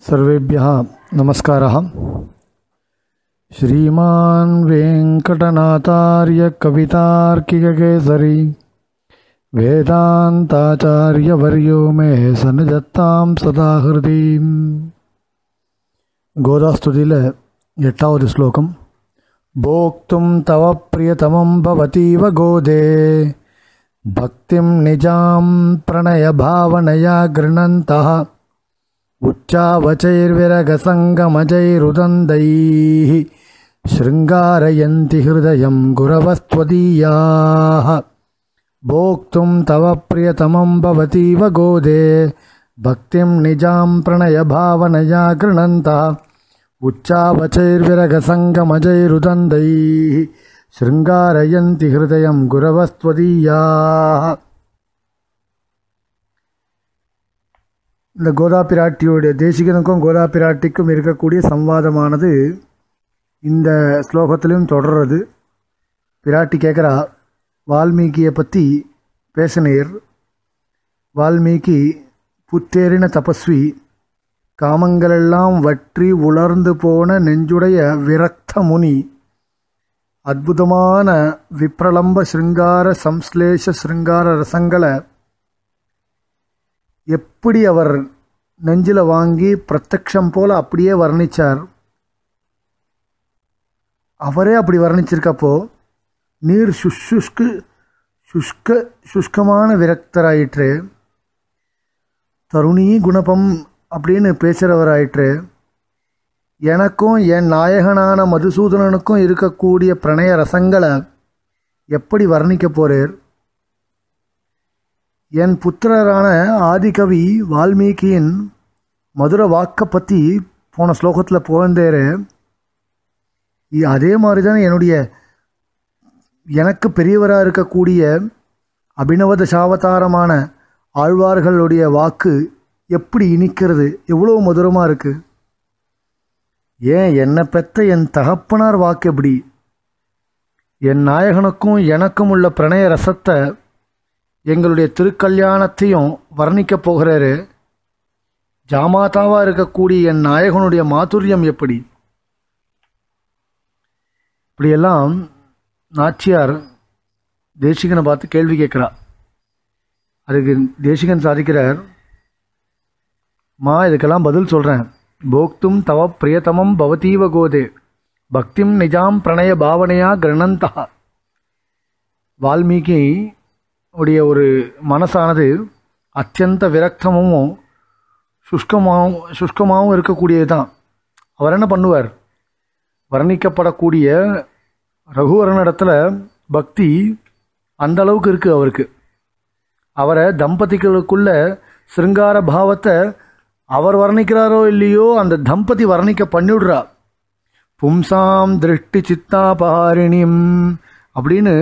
सर्वेभ्यः नमस्कारः श्रीमान् वेङ्कटनाथार्य कवितार्किककेसरी वेदान्ताचार्यवर्यो मे सन्निधत्तां सदा हृदीम् கோதாஸ்துதியில் எட்டாவது ஸ்லோகம் போக்தும் தவ பிரியதமம் பவதீவ கோதே பக்திம் நிஜாம் பிரணய பாவனையா கிருணந்தः उच्चावचैर्विरगसङ्गमजैरुदन्दैः शृङ्गारयन्ति हृदयं गुरवस्त्वदीयाः भोक्तुं तव प्रियतमं भवतीव गोदे भक्तिं निजां प्रणयभावनया गृह्णन्तः उच्चावचैर्विरगसङ्गमजैरुदन्दैः शृङ्गारयन्ति हृदयं गुरवस्त्वदीयाः இந்த கோதா பிராட்டியோடைய தேசிகனுக்கும் கோதா பிராட்டிக்கும் இருக்கக்கூடிய சம்வாதமானது இந்த ஸ்லோகத்திலையும் தொடர்றது பிராட்டி கேட்குறா வால்மீகியை பற்றி பேசினீர் வால்மீகி புத்தேறின தபஸ்வி காமங்களெல்லாம் வற்றி உலர்ந்து போன நெஞ்சுடைய விரக்த முனி அற்புதமான விப்ரலம்ப சிருங்கார சம்ஸ்லேஷ சிருங்கார ரசங்களை எப்படி அவர் நெஞ்சில் வாங்கி பிரத்யக்ஷம் போல அப்படியே வர்ணிச்சார் அவரே அப்படி வர்ணிச்சிருக்கப்போ நீர் சுஷ்சுஷ்கு சுஷ்க சுஷ்கமான விரக்தராயிற்று தருணி குணபம் அப்படின்னு பேசுகிறவராயிற்று எனக்கும் என் நாயகனான மதுசூதனனுக்கும் இருக்கக்கூடிய பிரணய ரசங்களை எப்படி வர்ணிக்க போறீர் என் புத்திரரான ஆதிகவி வால்மீகியின் மதுர வாக்கை பற்றி போன ஸ்லோகத்தில் புகழ்ந்தேரு அதே மாதிரி தான் என்னுடைய எனக்கு பெரியவராக இருக்கக்கூடிய அபினவ தசாவதாரமான ஆழ்வார்களுடைய வாக்கு எப்படி இனிக்கிறது எவ்வளோ மதுரமாக இருக்குது ஏன் என்னை பெத்த என் தகப்பனார் வாக்கு எப்படி என் நாயகனுக்கும் எனக்கும் உள்ள பிரணய ரசத்தை எங்களுடைய திருக்கல்யாணத்தையும் வர்ணிக்கப் போகிறாரு ஜாமாதாவாக இருக்கக்கூடிய என் நாயகனுடைய மாதுரியம் எப்படி இப்படியெல்லாம் நாச்சியார் தேசிகனை பார்த்து கேள்வி கேட்குறா அதுக்கு தேசிகன் சாதிக்கிறார் மா இதுக்கெல்லாம் பதில் சொல்கிறேன் போக்தும் தவ பிரியதமம் பவதீவ கோதே பக்திம் நிஜாம் பிரணய பாவனையா கிரணந்தா வால்மீகி உடைய ஒரு மனசானது அத்தியந்த விரக்தமும் சுஷ்கமாகவும் சுஷ்கமாகவும் இருக்கக்கூடியது தான் அவர் என்ன பண்ணுவார் வர்ணிக்கப்படக்கூடிய ரகுவரனிடத்தில் பக்தி அந்த அளவுக்கு இருக்குது அவருக்கு அவரை தம்பதிகளுக்குள்ள சிருங்கார பாவத்தை அவர் வர்ணிக்கிறாரோ இல்லையோ அந்த தம்பதி வர்ணிக்க பண்ணிவிடுறா பும்சாம் திருஷ்டி சித்தாபாரிணியம் அப்படின்னு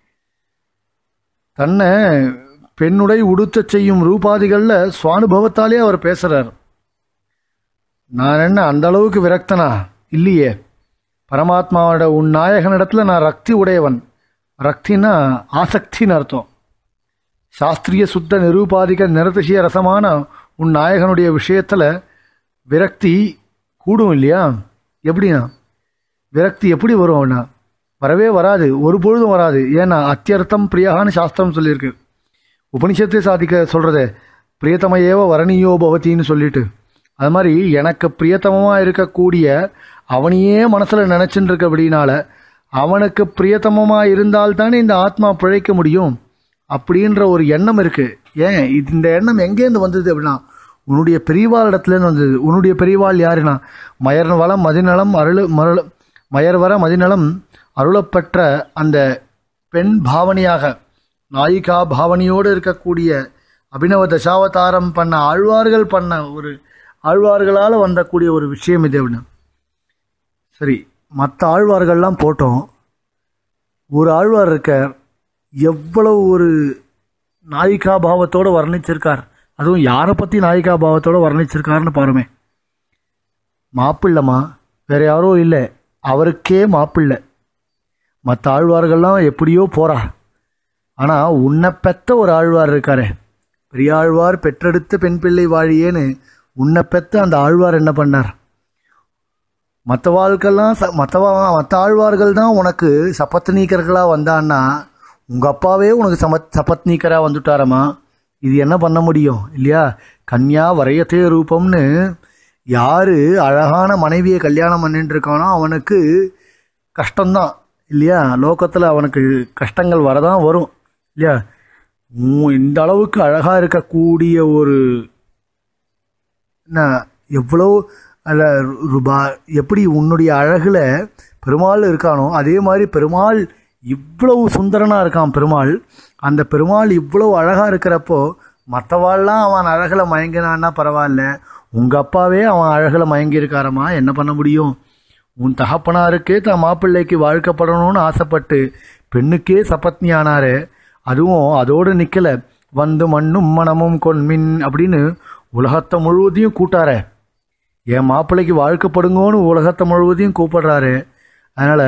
தன்னை பெண்ணுடை உடுத்த செய்யும் ரூபாதிகளில் சுவானுபவத்தாலே அவர் பேசுகிறார் நான் என்ன அந்த அளவுக்கு விரக்தனா இல்லையே பரமாத்மாவோட உன் நாயகனிடத்துல நான் ரக்தி உடையவன் ரக்தினா ஆசக்தின்னு அர்த்தம் சாஸ்திரிய சுத்த நிரூபாதிக நிரதிசிய ரசமான உன் நாயகனுடைய விஷயத்தில் விரக்தி கூடும் இல்லையா எப்படின்னா விரக்தி எப்படி வரும்னா வரவே வராது ஒரு பொழுதும் வராது ஏன்னா அத்தியர்த்தம் பிரியான்னு சாஸ்திரம் சொல்லியிருக்கு உபனிஷத்தை சாதிக்க சொல்கிறத பிரியத்தமையேவ வரணீயோ பவத்தின்னு சொல்லிட்டு அது மாதிரி எனக்கு பிரியத்தமமாக இருக்கக்கூடிய அவனையே மனசில் நினச்சின்னு இருக்க அப்படின்னால அவனுக்கு பிரியத்தமமாக இருந்தால் தானே இந்த ஆத்மா பிழைக்க முடியும் அப்படின்ற ஒரு எண்ணம் இருக்குது ஏன் இது இந்த எண்ணம் எங்கேருந்து வந்தது அப்படின்னா உன்னுடைய பெரியவாள் இடத்துலேருந்து வந்தது உன்னுடைய பெரியவாள் யாருன்னா மயர் வளம் மதிநலம் அருள் மருள் மயர் வர மதிநலம் அருளப்பெற்ற அந்த பெண் பாவனையாக நாயிகா பாவனையோடு இருக்கக்கூடிய அபினவ தசாவதாரம் பண்ண ஆழ்வார்கள் பண்ண ஒரு ஆழ்வார்களால் வந்தக்கூடிய ஒரு விஷயம் இது அப்படின்னு சரி மற்ற ஆழ்வார்கள்லாம் போட்டோம் ஒரு ஆழ்வார் இருக்கார் எவ்வளவு ஒரு நாயிகா பாவத்தோடு வர்ணிச்சிருக்கார் அதுவும் யாரை பற்றி நாயிகா பாவத்தோடு வர்ணிச்சிருக்காருன்னு பாருமே மாப்பிள்ளம்மா வேற யாரோ இல்லை அவருக்கே மாப்பிள்ளை மற்ற ஆழ்வார்கள்லாம் எப்படியோ போறா ஆனால் உன்னை பெத்த ஒரு ஆழ்வார் இருக்காரே பெரியாழ்வார் பெற்றெடுத்த பெண் பிள்ளை வாழியேன்னு உன்னை பெத்த அந்த ஆழ்வார் என்ன பண்ணார் மற்றவாளுக்கெல்லாம் ச மற்றவா மற்ற ஆழ்வார்கள் தான் உனக்கு சப்பத்னீக்கர்களாக வந்தான்னா உங்கள் அப்பாவே உனக்கு சமத் சப்பத்னீக்கராக வந்துட்டாரம்மா இது என்ன பண்ண முடியும் இல்லையா கன்யா வரையத்தே ரூபம்னு யார் அழகான மனைவியை கல்யாணம் பண்ணிட்டு இருக்கானோ அவனுக்கு கஷ்டம்தான் இல்லையா லோகத்தில் அவனுக்கு கஷ்டங்கள் வரதான் வரும் இல்லையா உம் இந்த அளவுக்கு அழகாக இருக்கக்கூடிய ஒரு என்ன எவ்வளோ அல்ல ரூபா எப்படி உன்னுடைய அழகில் பெருமாள் இருக்கானோ அதே மாதிரி பெருமாள் இவ்வளவு சுந்தரனாக இருக்கான் பெருமாள் அந்த பெருமாள் இவ்வளவு அழகாக இருக்கிறப்போ மற்றவாள்லாம் அவன் அழகில் மயங்கினான்னா பரவாயில்ல உங்கள் அப்பாவே அவன் அழகில் மயங்கியிருக்காரம்மா என்ன பண்ண முடியும் உன் தகப்பனாருக்கே தன் மாப்பிள்ளைக்கு வாழ்க்கப்படணும்னு ஆசைப்பட்டு பெண்ணுக்கே சபத்னி ஆனாரு அதுவும் அதோடு நிற்கல வந்து மண்ணும் மனமும் கொன்மின் அப்படின்னு உலகத்தை முழுவதையும் கூட்டாரே என் மாப்பிள்ளைக்கு வாழ்க்கப்படுங்கன்னு உலகத்தை முழுவதையும் கூப்பிடுறாரு அதனால்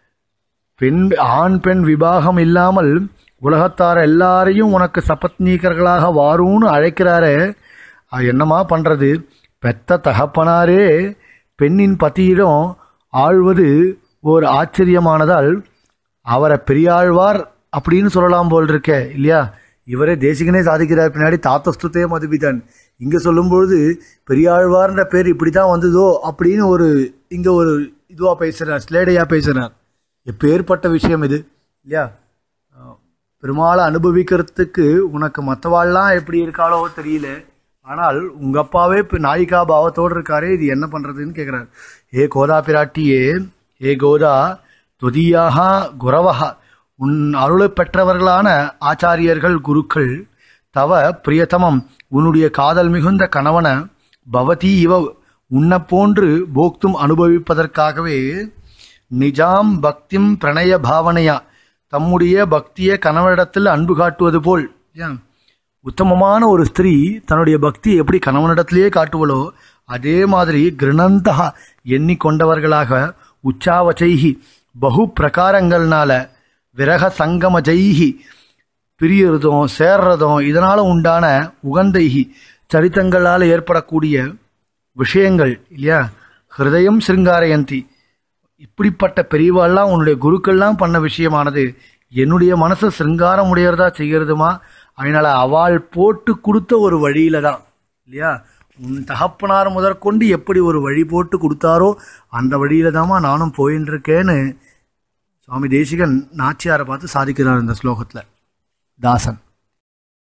பெண் ஆண் பெண் விபாகம் இல்லாமல் உலகத்தார் எல்லாரையும் உனக்கு சபத்னீக்கர்களாக வாரும்னு அழைக்கிறாரு அது என்னமா பண்ணுறது பெத்த தகப்பனாரே பெண்ணின் பத்தியிடம் ஆழ்வது ஓர் ஆச்சரியமானதால் அவரை பெரியாழ்வார் அப்படின்னு சொல்லலாம் போல் இருக்கே இல்லையா இவரே தேசிகனே சாதிக்கிறார் பின்னாடி தாத்தஸ்துதே மதுபிதன் இங்கே சொல்லும்பொழுது பெரியாழ்வார்ன்ற பேர் இப்படி தான் வந்ததோ அப்படின்னு ஒரு இங்கே ஒரு இதுவாக பேசுகிறார் ஸ்லேடையாக பேசுகிறார் எப்பேற்பட்ட விஷயம் இது இல்லையா அஹ் பெருமாளை அனுபவிக்கிறதுக்கு உனக்கு மற்றவாள்லாம் எப்படி இருக்காளோ தெரியல ஆனால் உங்கள் அப்பாவே இப்போ நாயிகா பாவத்தோடு இருக்காரே இது என்ன பண்ணுறதுன்னு கேட்குறாரு ஏ கோதா பிராட்டியே ஏ கோதா துதியாக குரவஹா உன் அருளை பெற்றவர்களான ஆச்சாரியர்கள் குருக்கள் தவ பிரியதமம் உன்னுடைய காதல் மிகுந்த கணவன பவதி இவ உன்னை போன்று போக்தும் அனுபவிப்பதற்காகவே நிஜாம் பக்திம் பிரணய பாவனையா தம்முடைய பக்தியை கணவனிடத்தில் அன்பு காட்டுவது போல் ஏன் உத்தமமான ஒரு ஸ்திரீ தன்னுடைய பக்தியை எப்படி கணவனிடத்திலேயே காட்டுவளோ அதே மாதிரி கிருணந்தா எண்ணிக்கொண்டவர்களாக உச்சாவச்சைகி பகு பிரகாரங்கள்னால விரக சங்கம ஜெய்கி பிரியறதும் சேர்றதும் இதனால் உண்டான உகந்தைகி சரித்தங்களால் ஏற்படக்கூடிய விஷயங்கள் இல்லையா ஹிருதயம் சிருங்காரயந்தி இப்படிப்பட்ட பெரியவாள்லாம் உன்னுடைய குருக்கள்லாம் பண்ண விஷயமானது என்னுடைய மனசை சிருங்காரம் உடையறதா செய்கிறதுமா அதனால அவள் போட்டு கொடுத்த ஒரு வழியில தான் இல்லையா உன் தகப்பனார் முதற்கொண்டு எப்படி ஒரு வழி போட்டு கொடுத்தாரோ அந்த வழியில தாம்மா நானும் போயின்னு இருக்கேன்னு சுவாமி தேசிகன் நாச்சியாரை பார்த்து சாதிக்கிறார் இந்த ஸ்லோகத்தில் தாசன்